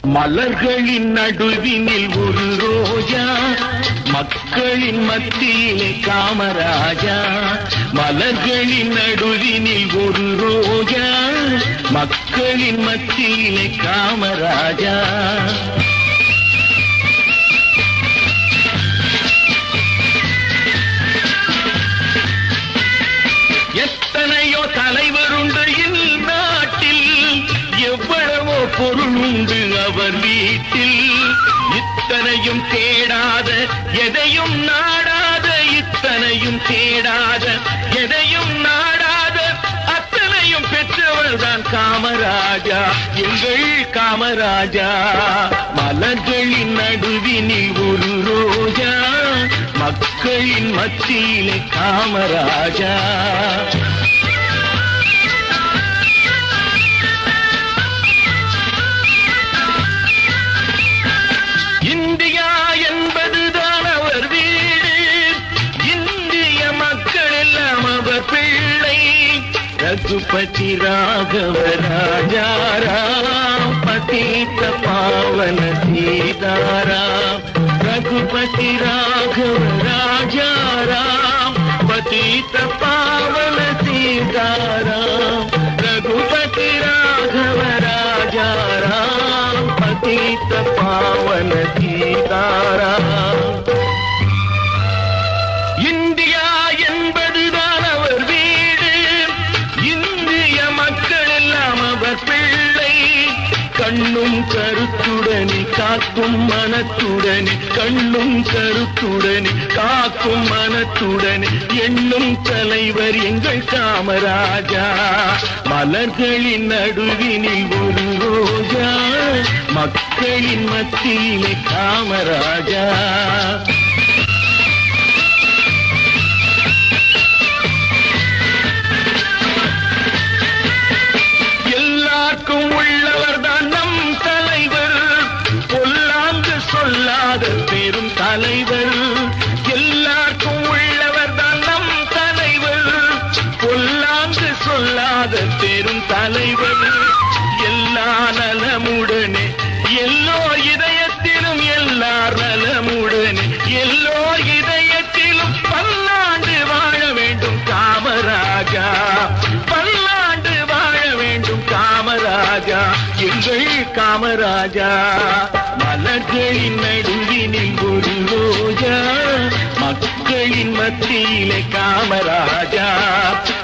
மலர்களின் நடுவினில் ஒரு ரோஜா மக்களின் மத்தியிலே காமராஜா மலர்களின் நடுவினில் ஒரு ரோஜா மக்களின் மத்தியிலே காமராஜா எத்தனையோ தலைவருண்டு இந்நாட்டில் எவ்வளவோ பொருள் உண்டு அவர் வீட்டில் இத்தனையும் தேடாத எதையும் நாடாத இத்தனையும் தேடாத எதையும் நாடாத அத்தனையும் பெற்றவர் தான் காமராஜா எங்கள் காமராஜா மலர்களின் நடுவினில் ஒரு ரோஜா மக்களின் மத்தியிலே காமராஜா இந்தியா என்பதுதான் அவர் வீடு இந்திய மக்கள் எல்லாம் அவர் பிள்ளை ரகுபதி ராகவ ராஜாராம் பதீத பாவன சீதாராம் ரகுபதி ராகவ ராஜாராம் பதீத பாவன சீதாராம் ரகுபதி ராகவ ராஜாராம் பதீத பாவன சீதாராம் இந்தியா என்பதுதான் அவர் வீடு இந்திய மக்கள் எல்லாம் அவர் பிள்ளை கண்ணும் கருத்துடனே காக்கும் மனத்துடனே கண்ணும் கருத்துடனே காக்கும் மனத்துடனே எண்ணும் தலைவர் எங்கள் காமராஜா மலர்களின் நடுவினில் ஒரு ரோஜா மக்களின் மத்தியிலே காமராஜா எல்லாருக்கும் உள்ளவர் தான் நம் தலைவர் பொல்லாங்கு சொல்லாத பெரும் தலைவர் எல்லாருக்கும் உள்ளவர் தான் நம் தலைவர் பொல்லாங்கு சொல்லாத பெரும் தலைவர் எல்லா நலமுடனே எல்லோ இதயத்திலும் எல்லார் நலமுடனே எல்லோ இதயத்திலும் பல்லாண்டு வாழ வேண்டும் காமராஜா பல்லாண்டு வாழ வேண்டும் காமராஜா எங்கள் காமராஜா மலர்களின் நடுவினில் ஒரு ரோஜா மக்களின் மத்தியிலே காமராஜா